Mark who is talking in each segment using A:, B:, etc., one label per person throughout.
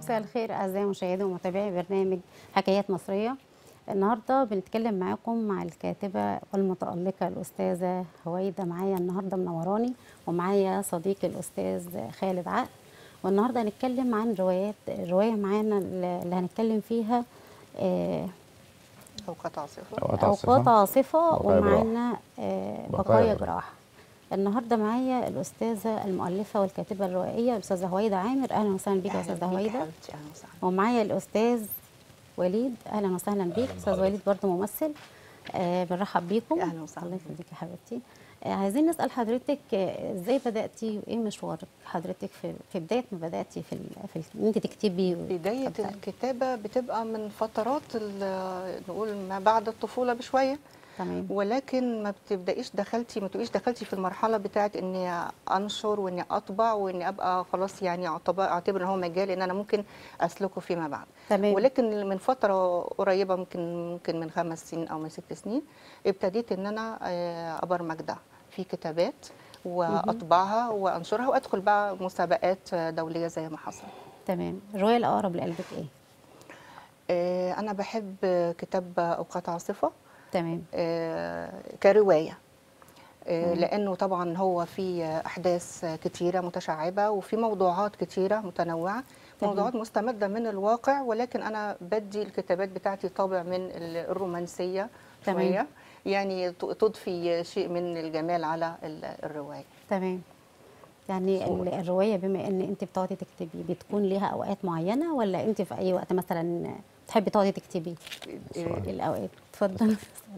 A: مساء الخير اعزائي مشاهدي ومتابعي برنامج حكايات مصريه النهارده بنتكلم معاكم مع الكاتبه والمتالقه الاستاذه هويده معايا النهارده منوراني ومعايا صديقي الاستاذ خالد عقل والنهارده هنتكلم عن روايات الروايه معانا اللي هنتكلم فيها آه،
B: اوقات عاصفه
C: أوقات
A: اوقات
C: عاصفة.
A: عاصفه
C: بقايا جراح.
A: ومعانا آه،
C: بقايا
A: بقايا
C: جراح.
A: جراح النهارده معايا الاستاذه المؤلفه والكاتبه الروائيه الاستاذه هويده عامر اهلا وسهلا بيك يا
B: أهلاً
A: استاذه
B: بيك
A: هويده
B: حبيبتي اهلا وسهلا
A: ومعايا الاستاذ وليد اهلا وسهلا بيك
D: أهلاً
A: استاذ
D: بحضرتك.
A: وليد برضه ممثل آه بنرحب بيكم
B: أهلاً وسهلاً
A: الله يخليكي يا حبيبتي آه عايزين نسال حضرتك آه، ازاي بداتي وايه مشوارك حضرتك في في بدايه ما بداتي في ال- في ال- ان انت تكتبي
B: بدايه
A: وتبدأي؟
B: الكتابه بتبقى من فترات ال- نقول ما بعد الطفوله بشويه
A: تمام
B: ولكن ما بتبدايش دخلتي ما تبقيش دخلتي في المرحله بتاعت اني انشر واني اطبع واني ابقى خلاص يعني اعتبر اعتبر ان هو مجال ان انا ممكن اسلكه فيما بعد
A: تمام
B: ولكن من فتره قريبه ممكن ممكن من خمس سنين او من ست سنين ابتديت ان انا آه، ابرمج ده في كتابات واطبعها وانشرها وادخل بقى مسابقات آه، دوليه زي ما حصل
A: تمام الروايه الاقرب لقلبك ايه
B: آه، انا بحب كتاب اوقات عاصفه
A: تمام
B: آه، كروايه آه،
A: مم.
B: لانه طبعا هو في احداث كتيره متشعبه وفي موضوعات كتيره متنوعه
A: تمام.
B: موضوعات مستمده من الواقع ولكن انا بدي الكتابات بتاعتي طابع من ال- الرومانسيه
A: تمام.
B: شويه يعني ت- تضفي شيء من الجمال على ال- الروايه
A: تمام يعني ال- الروايه بما ان انت بتقعدي تكتبي بتكون ليها اوقات معينه ولا انت في اي وقت مثلا تحبي تقعدي تكتبي
C: سؤال.
A: الاوقات اتفضل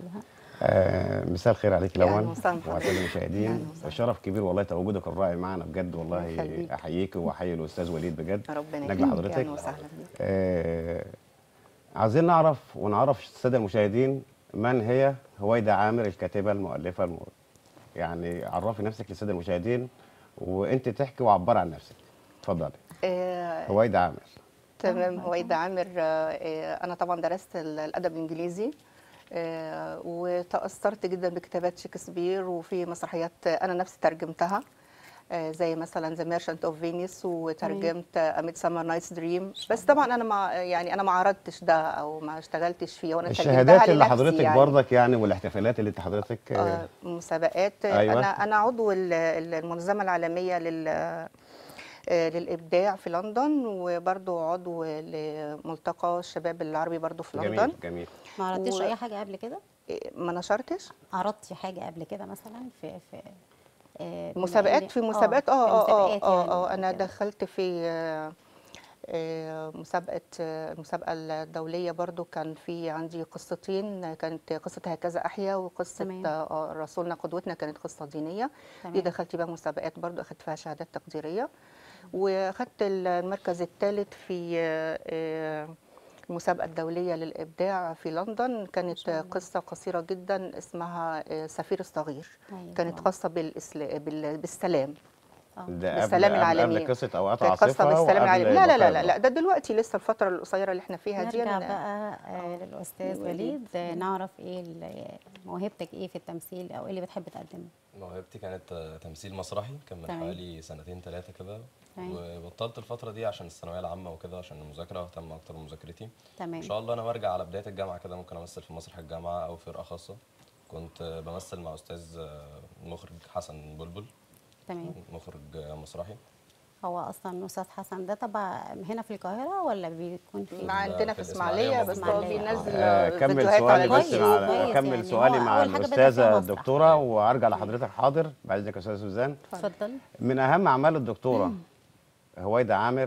C: آه مساء الخير عليك
B: يا أهلا
C: الاول
B: وسهلا
C: وعلى كل
B: بحضرتك.
C: المشاهدين
B: أهلا وسهلا.
C: شرف كبير والله تواجدك الرائع معنا بجد والله
B: يخليك.
C: احييك واحيي الاستاذ وليد بجد
B: ربنا
C: نجم
B: يخليك.
C: حضرتك.
B: أهلا وسهلا بيك.
C: آه عايزين نعرف ونعرف الساده المشاهدين من هي هويدا عامر الكاتبه المؤلفه الم... يعني عرفي نفسك للساده المشاهدين وانت تحكي وعبر عن نفسك اتفضلي
B: آه،
C: هويدا عامر
B: تمام هويدا عامر آه، آه، انا طبعا درست ال- الادب الانجليزي آه، وتاثرت جدا بكتابات شكسبير وفي مسرحيات انا نفسي ترجمتها آه، زي مثلا ذا ميرشنت اوف فينيس وترجمت اميد سمر نايتس دريم بس طبعا انا ما يعني انا ما عرضتش ده او ما اشتغلتش فيه وانا ترجمتها
C: الشهادات اللي
B: لنفسي
C: حضرتك
B: يعني.
C: برضك يعني والاحتفالات اللي انت حضرتك آه
B: آه، مسابقات
C: أيوة.
B: انا انا عضو ال- ال- المنظمه العالميه لل آه، للابداع في لندن وبرضو عضو لملتقى الشباب العربي برضو في لندن
C: جميل جميل
A: ما عرضتيش
B: و-
A: اي حاجه قبل كده
B: إيه، ما نشرتش
A: عرضتي حاجه قبل كده مثلا في في آه، بما
B: مسابقات
A: إن-
B: في مسابقات اه
A: في
B: اه اه
A: مسابقات
B: اه,
A: يعني
B: آه انا
A: كده.
B: دخلت في آه، آه، مسابقة آه، المسابقة الدولية برضو كان في عندي قصتين كانت قصة هكذا أحيا وقصة
A: تمام.
B: آه، رسولنا قدوتنا كانت قصة دينية دي
A: تمام.
B: دخلت بقى مسابقات برضو أخدت فيها شهادات تقديرية وأخدت المركز الثالث في آه، آه، المسابقة الدولية للإبداع في لندن كانت
A: شاء
B: آه،
A: الله.
B: قصة قصيرة جدا اسمها آه، سفير الصغير
A: أيوة
B: كانت
A: طبعاً.
B: خاصة بالإسلا... بال... بالسلام
A: آه.
C: ده قبل
B: بالسلام
C: قبل-
B: العالمي.
C: قبل قصه اوقات
B: كانت خاصة
C: عاصفه
B: بالسلام
C: وقبل
B: العالمي لا لا لا
C: بقايا
B: لا, لا ده دلوقتي لسه الفترة القصيرة اللي احنا فيها دي
A: نرجع
B: أنا-
A: بقى آه، للاستاذ
B: وليد.
A: وليد آه، نعرف ايه ال- موهبتك ايه في التمثيل او ايه اللي بتحب تقدمه
D: موهبتي كانت آه، تمثيل مسرحي كان من
A: تمام.
D: حوالي سنتين ثلاثة كده
A: تمام.
D: وبطلت الفترة دي عشان الثانوية العامة وكده عشان المذاكرة واهتم أكتر بمذاكرتي
A: تمام
D: إن شاء الله أنا برجع على بداية الجامعة كده ممكن أمثل في مسرح الجامعة أو فرقة خاصة كنت آه، بمثل مع أستاذ آه، المخرج حسن بلبل
A: تمام
D: مخرج آه، مسرحي
A: هو اصلا استاذ حسن ده تبع هنا في القاهره ولا بيكون في
B: مع
D: في
B: عندنا في
D: الإسماعيلية
B: اسماعيلية بس هو
A: إسماعيلية.
B: بينزل
C: آه، كمل
B: فيديوهات على
C: سؤالي بس
A: كويس،
C: مع
A: كويس
C: كمل
A: يعني.
C: سؤالي
A: هو
C: مع
A: أول حاجة بدأ فيها
C: الاستاذه
A: مسرح.
C: الدكتوره وارجع لحضرتك حاضر بعد اذنك يا استاذه سوزان
A: اتفضل
C: من اهم اعمال الدكتوره هويدا عامر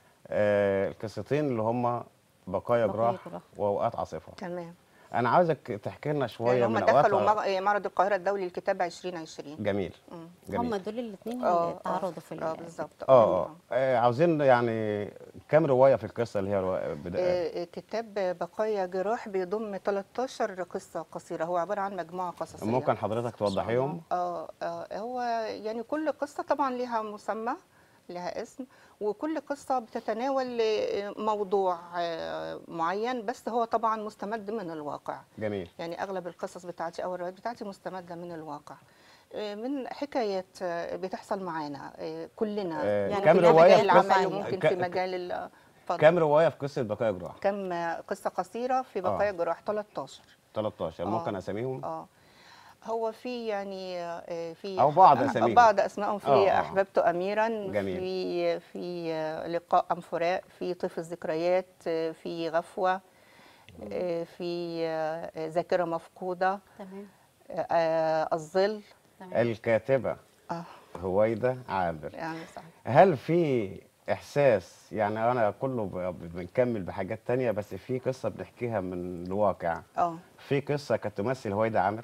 C: آه القصتين اللي هم بقايا
A: بقايا
C: جراح
A: جراح.
C: واوقات عاصفه
B: تمام
C: انا عاوزك تحكي لنا شويه
B: يعني هم
C: من
B: دخلوا
C: اوقات
B: مع- معرض القاهرة الدولي للكتابة 2020
C: جميل
B: مم.
C: جميل
A: هم دول الاثنين
B: اه
A: اللي اتعرضوا في ال-
B: اه بالظبط
C: اه اه آه، عاوزين يعني كام روايه في القصه اللي هي رواية بدا...
B: آه، كتاب بقايا جراح بيضم 13 قصة قصيرة هو عبارة عن مجموعة قصصية
C: ممكن حضرتك توضحيهم
B: اه آه، هو يعني كل قصة طبعا لها مسمى لها اسم وكل قصة بتتناول آه، موضوع آه، معين بس هو طبعا مستمد من الواقع
C: جميل
B: يعني أغلب القصص بتاعتي أو الروايات بتاعتي مستمدة من الواقع آه، من حكايات آه، بتحصل معانا آه، كلنا
C: آه،
B: ممكن
A: كام
B: في
A: رواية
B: مجال
A: في
B: العمل
A: قصة-
B: وممكن
C: ك-
B: في مجال ال- اتفضل
C: كام روايه في قصه بقايا جراح
B: كم قصه قصيره في بقايا جراح 13
C: 13
B: آه.
C: ممكن اساميهم
B: اه هو في يعني آه، في
C: أو بعض
B: أح-
C: أساميهم.
B: بعض اسمائهم في
C: آه، آه.
B: احببت اميرا
C: جميل.
B: في في آه، لقاء ام فراق في طيف الذكريات آه، في غفوه آه، في آه، ذاكره مفقوده
A: تمام
B: آه، الظل
A: تمام
C: الكاتبه
B: اه
C: هويدا عامر
B: يعني صح
C: هل في احساس يعني انا كله ب- بنكمل بحاجات تانية بس في قصه بنحكيها من الواقع
B: اه
C: في قصه كانت تمثل هويدا عامر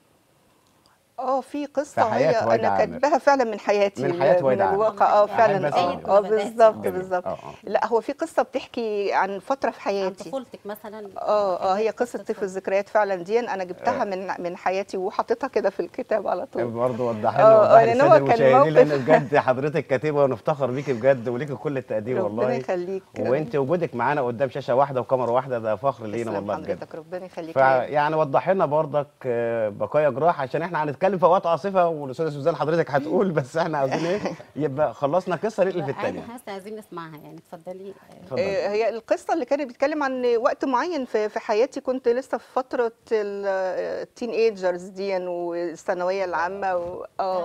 B: اه في قصه
C: في حياة
B: هي
C: هويدا
B: انا
C: عامر.
B: كاتباها فعلا من حياتي
C: من حياة
B: من
C: هويدا عامر.
B: الواقع اه
A: أحب
B: فعلا
C: أسمع.
B: اه
A: زي
B: اه
A: ما بدأت
B: بالظبط
C: جميل.
B: بالظبط
C: اه اه
B: لا هو في قصه بتحكي عن فتره في
A: عن
B: حياتي
A: طفولتك مثلا
B: اه اه هي قصه طيف
A: طفولتك.
B: الذكريات فعلا دي انا جبتها من من حياتي وحطيتها كده في الكتاب على طول
C: برضه وضح
B: آه،
C: لنا
B: آه،
C: وضح
B: لأن
C: للساده
B: هو كان
C: المشاهدين لان
B: موقف-
C: بجد حضرتك كاتبه ونفتخر بيكي بجد وليكي كل التقدير
B: ربنا
C: والله
B: يخليك
C: وانت وجودك معانا قدام شاشه واحده وكاميرا واحده ده فخر لينا
B: تسلم
C: والله بجد
B: حضرتك ربنا يخليك
C: فيعني وضح لنا برضك آه، بقايا جراح عشان احنا هنتكلم في اوقات عاصفه والاستاذه سوزان حضرتك هتقول بس احنا عاوزين ايه يبقى خلصنا قصه نقلب في
A: عادي
C: الثانيه
A: احنا لسه عايزين نسمعها يعني اتفضلي آه،
C: اتفضلي.
B: آه، هي القصة اللي كانت بتتكلم عن وقت معين في في حياتي كنت لسه في فترة التين ايجرز دي والثانوية العامة و-
A: آه،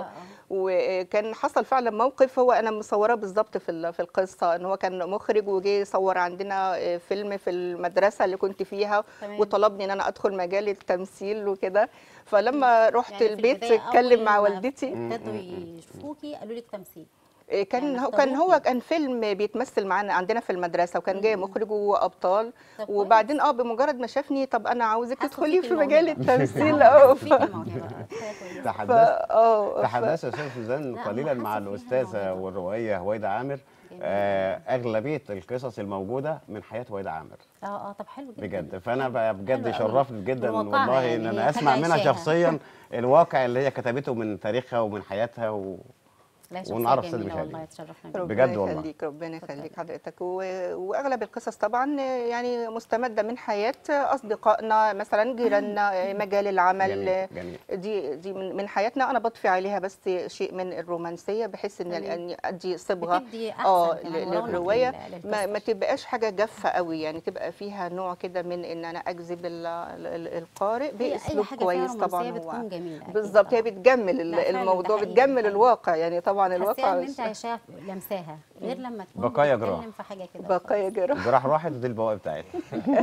B: اه
A: آه.
B: وكان حصل فعلا موقف هو انا مصوراه بالظبط في ال- في القصه ان هو كان مخرج وجه يصور عندنا آه، فيلم في المدرسه اللي كنت فيها
A: تمام.
B: وطلبني ان انا ادخل مجال التمثيل وكده فلما رحت
A: يعني في
B: البيت
A: البداية
B: اتكلم مع
A: أول ما
B: والدتي
A: ابتدوا يشوفوكي قالوا لك تمثيل
B: إيه كان
A: يعني
B: هو كان هو
A: اختاروكي.
B: كان فيلم بيتمثل معانا عندنا في المدرسه وكان جاي
A: مم.
B: مخرج وابطال
A: طب كويس.
B: وبعدين اه بمجرد ما شافني طب انا عاوزك
A: حسوا
B: تدخلي
A: فيكي
B: في مجال
A: الموهبة.
B: التمثيل
A: حسوا
B: اه
A: فيكي
B: ف-
A: الموهبة. حاجة كويسة.
B: ف-
C: تحدث
B: اه ف-
C: تحدث يا استاذ سوزان
A: لا،
C: قليلا
A: هم
C: مع
A: حسوا فيها
C: الاستاذه
A: موهبة.
C: والروائيه هويدا عامر
A: جميل.
C: آه اغلبيه القصص الموجوده من حياه هويدا عامر
A: اه اه طب حلو جدا
C: بجد فانا بقى بجد
A: حلو أوي.
C: شرفني جدا
A: وواقعها
C: والله
A: يعني
C: ان
A: هي
C: انا
A: حاجة
C: اسمع منها
A: عايشاها.
C: شخصيا الواقع اللي هي كتبته من تاريخها ومن حياتها و...
A: لا شخصية
C: ونعرف سيد
A: جميلة
C: المشاهدين.
A: والله تشرفنا بيها.
B: ربنا
C: بجد والله.
B: يخليك ربنا
A: اتفضلي.
B: يخليك حضرتك و... واغلب القصص طبعا يعني مستمده من حياه اصدقائنا مثلا جيراننا مجال العمل
C: جميل جميل
B: دي دي من من حياتنا انا بضفي عليها بس شيء من الرومانسيه بحيث ان
A: تمام.
B: اني ادي صبغه
A: بتدي احسن
B: اه
A: كمان
B: ل-
A: ورونق
B: للروايه
A: لل-
B: ما, ما
A: للقصة.
B: تبقاش حاجه جافه قوي يعني تبقى فيها نوع كده من ان انا اجذب ال- ال- القارئ
A: هي اي
B: باسلوب
A: حاجه
B: كويس
A: فيها
B: طبعا
A: رومانسية
B: هو
A: بتكون جميله أكيد
B: بالظبط هي
A: طبعاً.
B: بتجمل ال-
A: لا، فعلاً ده
B: الموضوع
A: حقيقي،
B: بتجمل
A: حقيقي.
B: الواقع يعني طبعا
A: حاساها
B: الواقع
A: ان انت عايشاها لمساها غير لما تكون
C: بقايا
A: بتتكلم
C: جراح.
A: في حاجه كده
B: بقايا جراح
C: جراح راحت ودي البواقي بتاعتها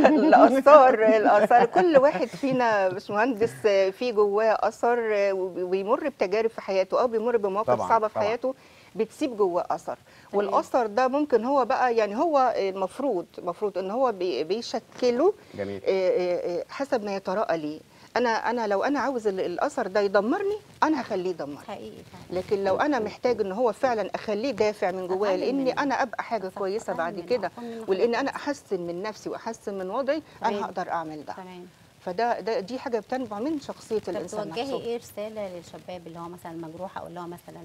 B: الاثار الاثار كل واحد فينا باشمهندس في جواه اثر وبيمر بتجارب في حياته او بيمر بمواقف
C: طبعاً،
B: صعبه في
C: طبعاً.
B: حياته بتسيب جواه اثر
A: تمام.
B: والاثر ده ممكن هو بقى يعني هو المفروض المفروض ان هو بي- بيشكله
C: جميل
B: آه، آه، آه، حسب ما يتراءى لي انا انا لو انا عاوز ال- الاثر ده يدمرني انا هخليه يدمرني
A: حقيقي فعلا
B: لكن لو انا محتاج ان هو فعلا اخليه دافع من جوايا
A: أتعلم
B: لاني
A: منه.
B: انا ابقى حاجه
A: صح،
B: كويسه
A: أتعلم
B: بعد
A: منه،
B: كده
A: أكون منه حاجة
B: ولان انا
A: كويسة.
B: احسن من نفسي واحسن من وضعي انا
A: تمام.
B: هقدر اعمل ده
A: تمام
B: فده ده دي حاجه بتنبع من شخصيه
A: طب
B: الانسان
A: توجهي
B: نفسه
A: ايه رساله للشباب اللي هو مثلا مجروح او اللي هو مثلا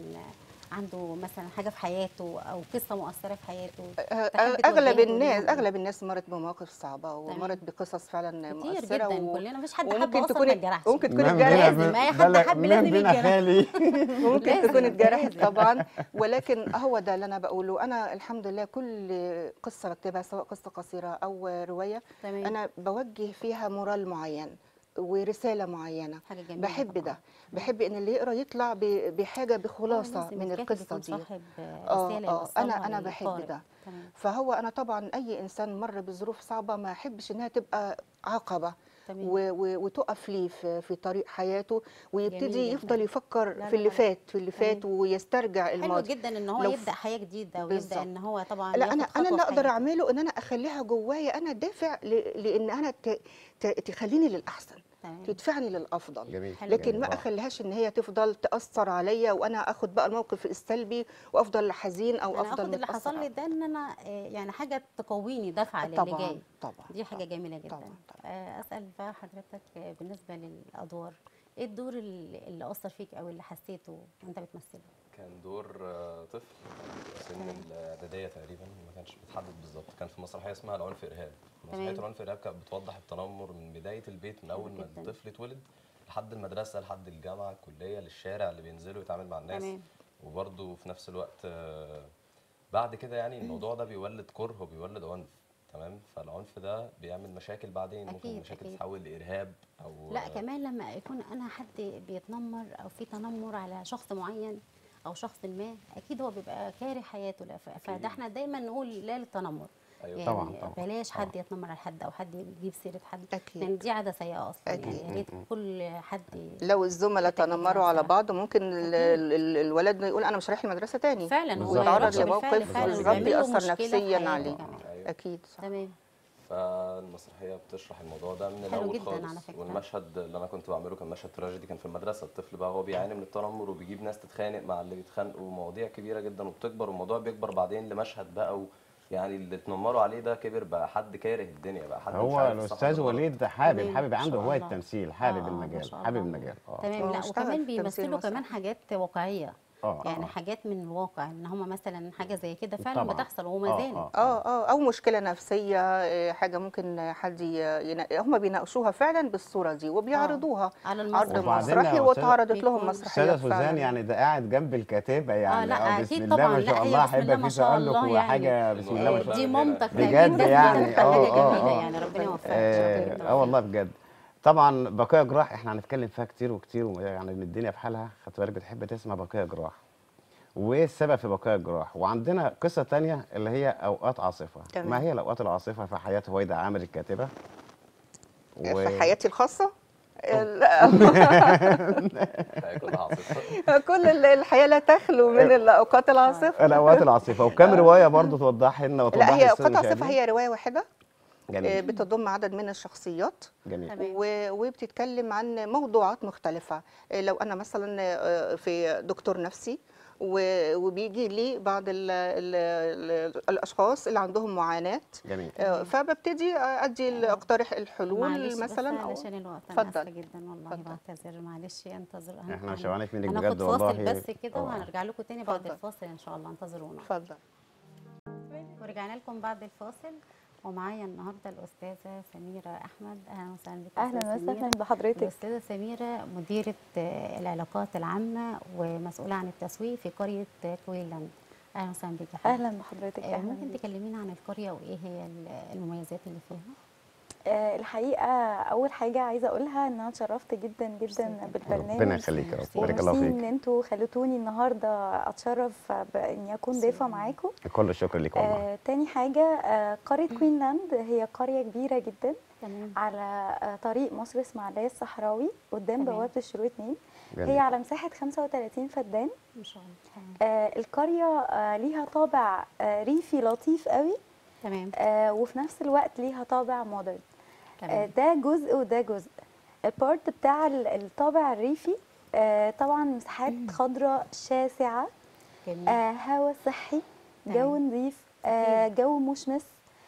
A: عنده مثلا حاجه في حياته او قصه مؤثره في حياته
B: آه،
A: تحبي
B: اغلب
A: توجهي
B: الناس
A: ليهم إيه؟
B: اغلب الناس مرت بمواقف صعبه ومرت بقصص فعلا
A: كتير
B: مؤثره
A: جدا
B: و...
A: كلنا مفيش حد حب
B: وممكن
A: اصلا
B: تكون
A: ما اتجرحش
B: ممكن تكون
C: نعم
B: اتجرحت
A: لازم، أي حد
C: بلا-
A: حب
C: نعم
A: لازم
C: بنا
A: يتجرح.
C: خالي
B: ممكن
A: لازم،
B: تكون اتجرحت
A: لازم.
B: طبعا ولكن هو ده اللي انا بقوله انا الحمد لله كل قصه بكتبها سواء قصه قصيره او روايه
A: تمام
B: انا بوجه فيها مورال معين ورساله معينه
A: حاجه جميله
B: بحب
A: طبعاً.
B: ده بحب ان اللي يقرا يطلع ب- بحاجه بخلاصه
A: لازم
B: من
A: الكاتب
B: القصه
A: يكون
B: دي
A: صاحب
B: آه،
A: رساله
B: آه،
A: يوصلها
B: أنا- أنا بحب
A: للقارئ.
B: ده.
A: تمام
B: فهو انا طبعا اي انسان مر بظروف صعبه ما احبش انها تبقى عقبه
A: تمام
B: و و وتقف ليه في, في طريق حياته ويبتدي
A: جميل
B: يفضل
A: جداً.
B: يفكر
A: لا،
B: في اللي
A: لا، لا.
B: فات في اللي
A: تمام.
B: فات ويسترجع
A: حلو
B: الماضي
A: جدا ان هو
B: لو
A: يبدا
B: ف-
A: حياه جديده
B: بالظبط.
A: ويبدا ان هو طبعا
B: لا
A: ياخد
B: انا
A: خطوة
B: انا اللي
A: في
B: اقدر
A: حياته.
B: اعمله ان انا اخليها جوايا انا دافع ل- لان انا ت- ت- تخليني للاحسن
A: تمام
B: تدفعني للافضل
C: جميل
A: حلو
B: لكن
C: جميل.
B: ما اخليهاش ان هي تفضل تاثر عليا وانا اخد بقى الموقف السلبي وافضل حزين او
A: انا
B: افضل
A: اخد اللي
B: متأثر.
A: حصل لي ده ان انا آه، يعني حاجه تقويني دافعه للي
B: طبعا
A: جاي
B: طبعا
A: دي حاجه جميله جدا
B: طبعا طبعا
A: آه، اسال بقى حضرتك آه، بالنسبه للادوار ايه الدور اللي اللي اثر فيك او اللي حسيته وانت بتمثله
D: كان دور آه، طفل سن الاعداديه تقريبا ما كانش متحدد بالظبط كان في مسرحيه اسمها العنف ارهاب مسرحيه
A: تمام.
D: العنف ارهاب كانت بتوضح التنمر من بدايه البيت من اول ما
A: جداً.
D: الطفل اتولد لحد المدرسه لحد الجامعه الكليه للشارع اللي بينزلوا يتعامل مع الناس
A: تمام
D: وبرضه في نفس الوقت آه، بعد كده يعني الموضوع ده بيولد كره وبيولد عنف تمام فالعنف ده بيعمل مشاكل بعدين ممكن
A: أكيد،
D: المشاكل
A: أكيد.
D: تتحول لارهاب او
A: لا كمان لما يكون انا حد بيتنمر او في تنمر على شخص معين او شخص ما اكيد هو بيبقى كاره حياته لا ف- فده
D: أكيد.
A: احنا دايما نقول لا للتنمر
D: أيوة.
A: يعني
C: طبعاً، طبعاً.
A: بلاش حد
C: طبعاً.
A: يتنمر على حد او حد يجيب سيره حد
B: أكيد.
A: لان دي عاده سيئه اصلا
B: أكيد.
A: يعني يا ريت كل حد
B: لو الزملاء
A: يتجه
B: تنمروا على
A: نفسها.
B: بعض ممكن ال- ال- ال- الولد يقول انا مش رايح المدرسه تاني
A: فعلا هو
B: ويتعرض
A: يروح
B: لموقف
A: بالفعل فعلا
B: بالظبط
A: وبيعمل له
B: يأثر
A: مشكلة في
B: نفسيا
A: حياته
B: عليه
A: كمان.
D: أيوة.
B: اكيد صح
A: تمام
D: فالمسرحيه بتشرح الموضوع ده من
A: حلو
D: الاول
A: جداً
D: خالص
A: على فكرة.
D: والمشهد اللي انا كنت بعمله كان مشهد تراجيدي كان في المدرسه الطفل بقى هو بيعاني من التنمر وبيجيب ناس تتخانق مع اللي بيتخانقوا مواضيع كبيره جدا وبتكبر والموضوع بيكبر بعدين لمشهد بقى و يعني اللي اتنمروا عليه ده كبر بقى حد كاره الدنيا بقى حد مش
C: هو
D: عارف الصح
C: الاستاذ
D: والغلط.
C: وليد حابب
A: تمام،
C: حابب
A: ما
C: عنده
A: شاء
C: هوايه
A: الله.
C: تمثيل حابب
A: آه، آه، ما
C: المجال
A: شاء
C: حابب
A: الله.
C: المجال اه
A: تمام
B: هو
A: لا
B: اشتغل
A: وكمان
B: في تمثيل
A: بيمثلوا
B: مسرح.
A: كمان حاجات واقعيه
C: اه
A: يعني
C: آه.
A: حاجات من الواقع ان هم مثلا حاجه زي كده فعلا
C: طبعاً.
A: بتحصل وما
C: آه،
A: زالت
C: آه.
B: اه اه او مشكله نفسيه آه، حاجه ممكن حد هم بيناقشوها فعلا بالصوره دي وبيعرضوها
A: على
B: عرض
A: المسرح
C: وبعدين
B: مسرحي
C: يا أستاذة-
B: واتعرضت لهم
A: بيكون-
B: مسرحيات
C: استاذه سوزان
B: فعلا
C: يعني ده قاعد جنب الكاتبه يعني
A: لا،
C: آه،
A: أكيد
C: بسم الله
A: طبعاً.
C: ما
A: لا،
C: شاء
A: هي
C: الله
A: بسم
C: هيبقى
A: الله ما
C: في
A: شاء
C: تألق
A: الله
C: وحاجه
A: يعني.
C: بسم الله ما
A: آه،
C: شاء
A: دي
C: الله
A: مامتك
C: بجد
A: تقريباً بس
C: يعني،
A: بتبقى
C: آه،
A: حاجه
C: آه،
A: جميله
C: آه.
A: يعني ربنا يوفقك
C: اه
A: ربنا
C: آه والله
A: يوفقك.
C: بجد طبعا بقايا جراح احنا هنتكلم فيها كتير وكتير و- يعني ان الدنيا بحالها خدت بالك بتحب تسمع بقايا جراح وايه السبب في بقايا الجراح وعندنا قصه تانية اللي هي اوقات عاصفه
B: تمام.
C: ما هي الاوقات العاصفه في حياه هويدا عامر الكاتبه و-
B: في حياتي الخاصه ال-
D: الحياة كلها عاصفة.
B: كل ال- الحياه لا تخلو من الاوقات العاصفه
C: الاوقات العاصفه وكم روايه برضو توضح لنا وتوضح
B: لا هي
C: للسادة
B: اوقات عاصفه
C: المشاهدين؟
B: هي روايه واحده آه،
C: جميل
B: بتضم عدد من الشخصيات
C: جميل
A: تمام.
B: و- وبتتكلم عن موضوعات مختلفة آه، لو أنا مثلا آه، في دكتور نفسي و- وبيجي لي بعض ال ال ال الأشخاص اللي عندهم معاناة
C: جميل
B: آه، فببتدي أدي أقترح الحلول
A: معلش
B: مثلا
A: بس
B: أو
A: علشان الوقت انا اسفه
B: اتفضل.
A: جدا والله
B: اتفضل.
A: بعتذر معلش انتظر هن-
C: احنا
A: هن-
C: مش شوانك منك
A: هناخد
C: بجد والله
A: فاصل بس كده
C: آه.
A: وهنرجع لكم تاني بعد
B: اتفضل.
A: الفاصل ان شاء الله انتظرونا
B: اتفضل
A: ورجعنا لكم بعد الفاصل ومعايا النهارده الاستاذه سميره احمد اهلا وسهلا بك
E: اهلا
A: أستاذة
E: وسهلا
A: سميرة.
E: بحضرتك
A: الاستاذه سميره مديره آه، العلاقات العامه ومسؤوله عن التسويق في قريه آه، كويلاند اهلا وسهلا بك يا حبيبتي.
E: اهلا بحضرتك
A: آه،
E: اهلا
A: ممكن
E: بيك.
A: تكلمينا عن القريه وايه هي ال- المميزات اللي فيها
E: آه الحقيقه اول حاجه عايزه اقولها ان انا اتشرفت جدا
A: ميرسي
E: جدا
A: جداً.
E: بالبرنامج
C: ربنا يخليك يا رب
A: ميرسي.
C: بارك الله
E: وميرسي
C: فيك
E: ان انتوا خلتوني النهارده اتشرف باني اكون ضيفه معاكم
C: كل الشكر ليك والله
E: آه تاني حاجه آه قريه كوينلاند هي قريه كبيره جدا
A: تمام
E: على آه طريق مصر اسماعيليه الصحراوي قدام
A: تمام.
E: بوابه الشروق 2
C: جميل.
E: هي على مساحه 35 فدان
A: ما شاء الله تمام.
E: آه القريه آه ليها طابع آه ريفي لطيف قوي
A: تمام
E: آه وفي نفس الوقت ليها طابع مودرن آه
A: تمام
E: ده جزء وده جزء البارت بتاع ال- الطابع الريفي آه طبعا مساحات خضراء شاسعة
A: جميل
E: آه هواء صحي جو
A: تمام.
E: نظيف آه
A: أكيد.
E: جو مشمس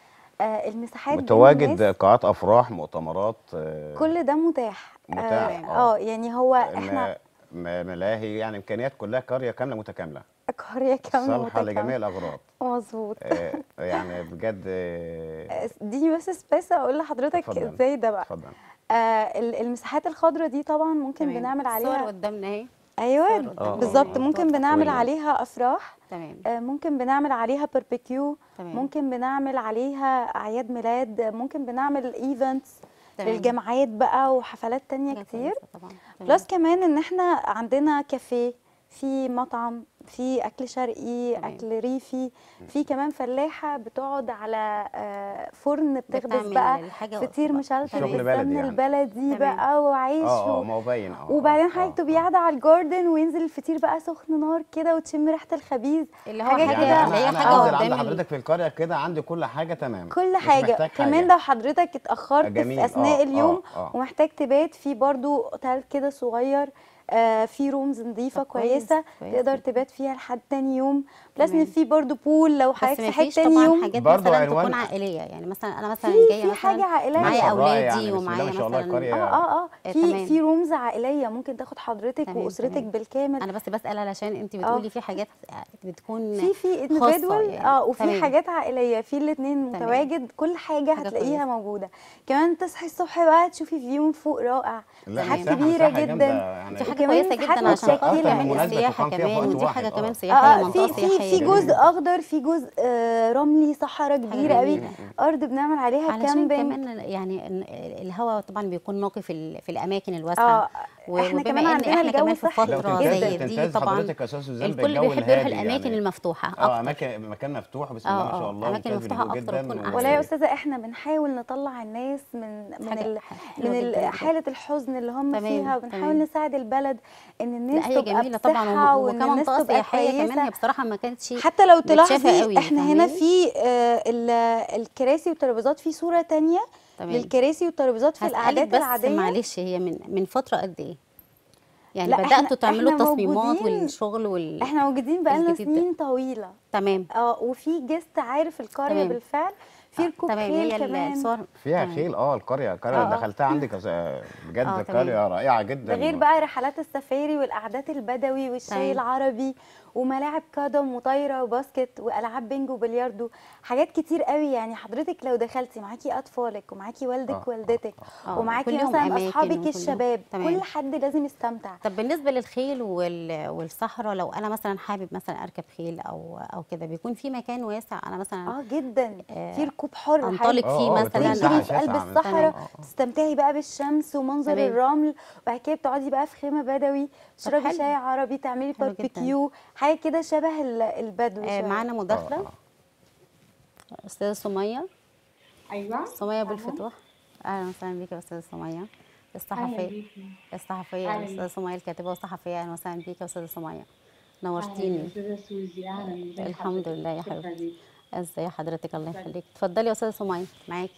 E: آه المساحات دي
C: متواجد
E: للناس-
C: قاعات افراح مؤتمرات آه،
E: كل ده متاح
C: متاح،
E: اه,
C: آه.
E: آه يعني هو احنا
C: م- م- ملاهي يعني امكانيات كلها قريه كامله متكامله
E: قرية كاملة
C: صالحه لجميع
E: متكاملة
C: الاغراض
E: مظبوط
C: آه، يعني بجد آه،
E: آه، اديني بس سبيس اقول لحضرتك
C: اتفضل.
E: ازاي ده بقى
C: اتفضل
E: آه ال- المساحات الخضراء دي طبعا ممكن
A: تمام.
E: بنعمل
A: الصور
E: عليها
A: قدامنا اهي
E: ايوه
A: صور قدامنا.
E: بالظبط
C: آه.
E: ممكن بنعمل
C: كويس.
E: عليها افراح
A: تمام
E: آه، ممكن بنعمل عليها باربيكيو
A: تمام
E: ممكن بنعمل عليها اعياد ميلاد ممكن بنعمل ايفنتس
A: تمام.
E: للجامعات بقى وحفلات تانية
A: حاجة
E: كتير
A: كويسة طبعا تمام.
E: بلس كمان ان احنا عندنا كافيه في مطعم في اكل شرقي
A: تمام.
E: اكل ريفي في كمان فلاحه بتقعد على آه، فرن بتخبز
A: بتعمل
E: بقى
A: الحاجة
E: فطير
A: بقى.
E: مشلتت
C: شغل
E: بالسمن
C: بلدي يعني.
E: البلدي
A: تمام.
E: بقى وعيش
C: اه اه
E: و-
C: ما هو باين اه
E: وبعدين
C: آه،
E: حضرتك
C: آه.
E: تبقي قاعده على الجاردن وينزل الفطير بقى سخن نار كده وتشم ريحه الخبيز
A: اللي هو
E: حاجة
A: حاجه
E: كده.
C: يعني
A: اللي هي
C: انا
A: حاجه
C: انا انزل عند
A: قدام ال-
C: حضرتك في القريه كده عندي كل حاجه تمام
E: كل
C: مش
E: حاجه
C: محتاج
E: كمان لو حضرتك اتاخرت
C: جميل.
E: في اثناء
C: آه،
E: اليوم
C: آه، آه.
E: ومحتاج تبات في برضو اوتيل كده صغير آه في رومز نظيفه
A: طب كويس،
E: كويسه
A: كويس
E: تقدر
A: جدا.
E: تبات فيها لحد تاني يوم بلس
A: تمام.
E: ان في برضو بول لو
A: بس
E: حضرتك
A: ما
E: صحيت
A: فيش
E: تاني
A: طبعا
E: يوم
A: حاجات
C: برضو
A: مثلا
C: عنوان-
A: تكون عائليه يعني مثلا انا مثلا
E: في
A: جايه
E: في
A: مثلا
E: حاجه عائليه
A: معايا
C: ما شاء الله
A: اولادي
C: يعني بسم الله
A: ومعايا
C: ما شاء الله
A: مثلا
C: القرية
E: اه اه اه
A: آه،
E: في
A: تمام.
E: في رومز عائليه ممكن تاخد حضرتك
A: تمام،
E: واسرتك
A: تمام.
E: بالكامل
A: انا بس بسال علشان انت بتقولي في حاجات بتكون
E: في في
A: خاصة
E: individual
A: يعني.
E: اه وفي
A: تمام.
E: حاجات عائليه في الاثنين
A: تمام.
E: متواجد كل حاجه
A: حاجة
E: هتلاقيها
A: كويسة.
E: موجوده كمان تصحي الصبح بقى تشوفي فيو من فوق رائع
C: لا،
E: مساحات
C: مساحة-
E: كبيره
C: مساحة جامدة
E: جدا
C: يعني
A: دي حاجة حاجه
E: وكمان
A: كويسه
E: مساحات
A: جدا عشان
E: متشكلة.
A: خاطر
E: أكتر
A: كمان
E: من
C: مناسبة
A: السياحه
C: تقام فيها في
A: كمان
C: وقت
A: دي
C: واحد.
A: حاجه
C: آه.
A: كمان سياحيه
E: اه
A: منطقه
E: في في
A: سياحيه
E: في
A: جميلة.
E: جزء اخضر في جزء آه، رملي صحراء كبيره قوي
A: جميلة.
E: ارض بنعمل عليها
A: علشان
E: كامبينج
A: كمان يعني إن الهواء طبعا بيكون نقي في ال- في الاماكن الواسعه
E: اه
A: و-
E: احنا
A: وبما
E: كمان
A: إن
E: عندنا
A: احنا
E: الجو
A: كمان في
E: صحي
C: لو
A: فتره
C: تمتاز
A: زي دي
C: تمتاز
A: طبعا
C: حضرتك يا استاذ سوزان
A: الكل
C: بالجو
A: بيحب يروح
C: الهادي
A: الاماكن
C: يعني.
A: المفتوحه
C: اه
A: اكتر
C: اماكن مكان مفتوح بسم
A: آه،
C: الله ما
A: آه،
C: شاء الله
A: أماكن
C: ممتاز
A: مفتوحة
C: بالهدوء
A: أكتر
C: جدا
A: وتكون
C: و-
E: ولا يا استاذه احنا بنحاول نطلع الناس من من
A: حاجة
E: ال
A: حلوة
E: من
A: جداً
E: ال- حاله الحزن اللي هم
A: تمام،
E: فيها وبنحاول
A: تمام.
E: نساعد البلد ان الناس
A: لا هي
E: تبقى
A: جميله طبعا
E: بصحه
A: و-
E: وان الناس
A: وكمنطقه
E: تبقى
A: سياحيه كمان
E: كويسه
A: هي بصراحه ما كانتش
E: حتى لو
A: متشافة
E: تلاحظي
A: قوي،
E: احنا هنا
A: فاهماني؟
E: في آه، ال- الكراسي والترابيزات في صوره تانية
A: تمام.
E: للكراسي والترابيزات في
A: هسألك
E: القعدات
A: بس
E: العاديه
A: معلش هي من من فتره قد ايه يعني
E: لا، إحنا-
A: بداتوا تعملوا
E: إحنا
A: التصميمات
E: موجودين-
A: والشغل وال
E: احنا موجودين بقالنا
A: الجديد ده.
E: سنين طويله
A: تمام
E: اه وفي جست عارف القريه
A: تمام.
E: بالفعل في ركوب
A: تمام
E: خيل
A: هي ال-
E: كمان
A: الصور
C: فيها
A: تمام.
C: خيل اه القريه القريه
E: آه،
C: اللي
E: آه.
C: دخلتها عندك يا- بجد
A: آه، تمام.
C: قريه رائعه جدا
E: ده غير بقى رحلات السفاري والقعدات البدوي والشاي
A: تمام.
E: العربي وملاعب قدم وطايره وباسكت والعاب بينج وبلياردو حاجات كتير قوي يعني حضرتك لو دخلتي معاكي اطفالك ومعاكي والدك
C: آه،
E: والدتك
A: آه،
E: ومعاكي
A: كلهم
E: مثلا
A: أماكن
E: اصحابك
A: وكلهم-
E: الشباب
A: تمام.
E: كل حد لازم يستمتع
A: طب بالنسبه للخيل وال... والصحراء لو انا مثلا حابب مثلا اركب خيل او او كده بيكون في مكان واسع انا مثلا
E: اه جدا
A: آه،
E: في ركوب حر
A: انطلق
C: آه،
A: فيه
C: آه،
A: مثلا
C: بتبقى مساحة
E: تجري في قلب
C: شاسعة من-
E: الصحراء
C: تمام، آه، آه.
E: تستمتعي بقى بالشمس ومنظر
A: تمام.
E: الرمل وبعد كده بتقعدي بقى في خيمه بدوي تشربي
A: حلو.
E: شاي عربي تعملي
A: حلو جداً.
E: باربيكيو حاجه كده شبه ال- البدو
A: آه
E: شوية.
A: معانا مداخله
C: آه، آه.
A: استاذه سميه
F: ايوه
A: سميه ابو الفتوح اهلا وسهلا بيكي يا استاذه سميه
F: اهلا
A: الصحفيه
F: بيكي
A: الصحفيه
F: أهلاً
A: الاستاذه
F: بيكي.
A: سميه الكاتبه والصحفيه اهلا وسهلا بيكي يا استاذه سميه
F: اهلا
A: نورتيني
F: استاذه سوزي اهلا ازي
A: الحمد
F: حضرتك؟
A: لله يا
F: شكراً
A: حبيبتي.
F: ليك.
A: ازي حضرتك الله يخليك اتفضلي يا استاذه سميه معاكي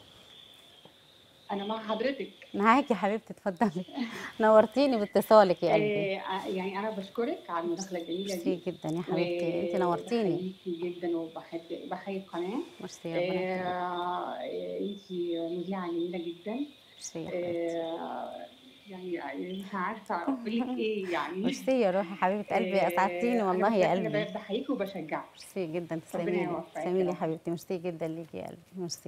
F: انا مع حضرتك
A: معاكي يا حبيبتي اتفضلي نورتيني باتصالك يا قلبي
F: آه يعني انا بشكرك على المداخله الجميله
A: ميرسي
F: دي
A: جدا يا حبيبتي انت نورتيني
F: بحييكي جدا وبحب بحيي القناه
A: ميرسي يا ربنا يخليك.
F: آه انت مذيعه جميله جدا
A: ميرسي يا حبيبتي
F: آه يعني مش عارفه اقول لك ايه يعني
A: ميرسي يا روحي حبيبه قلبي
F: آه،
A: اسعدتيني
F: أنا
A: والله يا
F: بجد
A: قلبي
F: بحييك وبشجعك
A: ميرسي جدا
F: ربنا
A: تسلمي لي
F: يوفقك
A: تسلمي
F: يا
A: لي يا
F: رب.
A: حبيبتي ميرسي جدا ليكي يا قلبي ميرسي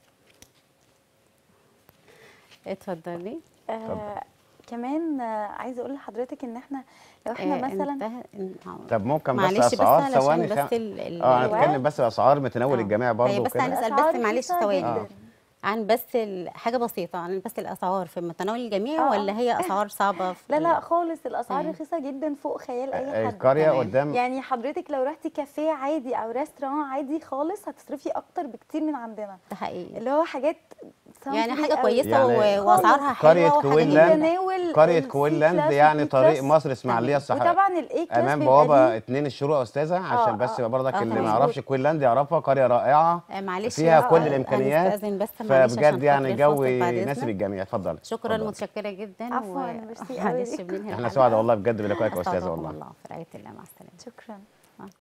A: اتفضلي
E: آه كمان آه عايزه اقول لحضرتك ان احنا لو احنا
A: آه،
E: مثلا
A: انتهى-
C: طب ممكن بس
A: معلش بس
C: اسعار
A: علشان
C: ثواني
A: بس
C: خم-
A: ال- ال-
C: اه
E: أيوة.
C: هنتكلم بس اسعار متناول
A: آه.
C: الجميع
A: هي
C: برضه
A: بس
C: وكده
A: هنسأل
E: الأسعار
A: بس معلش
E: رخيصة
A: ثواني
E: جداً.
A: عن بس ال- حاجه بسيطه عن بس الاسعار في متناول الجميع
E: آه.
A: ولا هي اسعار صعبه في
E: لا لا خالص الاسعار
A: تمام.
E: رخيصه جدا فوق خيال اي حد
C: القريه
A: تمام.
C: قدام
E: يعني حضرتك لو رحتي كافيه عادي او ريستوران عادي خالص هتصرفي اكتر بكتير من عندنا
A: ده حقيقي
E: اللي هو حاجات
A: يعني
E: simply
A: حاجه
E: قوي.
A: كويسه
C: يعني
A: و- واسعارها
C: قرية
A: حلوه وحاجه
C: كوينلاند
A: جميلة.
E: يتناول
C: قريه
E: السي
C: كوينلاند
E: كلاس
C: يعني
E: والبي
C: طريق
E: كلاس.
C: مصر اسماعيليه الصحراء
E: وطبعا الاي كلاس
C: امام
E: بيبقى
C: بوابه
E: ليه-
C: اتنين الشروق يا استاذه عشان
E: آه،
C: بس
E: آه.
C: برضك
A: آه،
C: اللي
A: تمام.
C: ما يعرفش كوينلاند يعرفها قريه رائعه
A: آه، معلش
C: فيها
A: بس
C: كل
A: آه،
C: الامكانيات
A: هنستأذن بس معلش
C: فبجد
A: عشان
C: يعني
A: خاطر
C: جو
A: الفاصل بعد
C: يناسب
A: إذنك.
C: الجميع اتفضل
A: شكرا
C: اتفضل.
A: متشكره جدا
E: عفواً، ميرسي
A: معلش
E: قوي.
A: بننهي
C: احنا
A: الحلقة.
C: سعداء والله بجد بلقائك يا استاذه
A: أسعدكم
C: والله
A: الله في رعايه الله مع السلامه
E: شكرا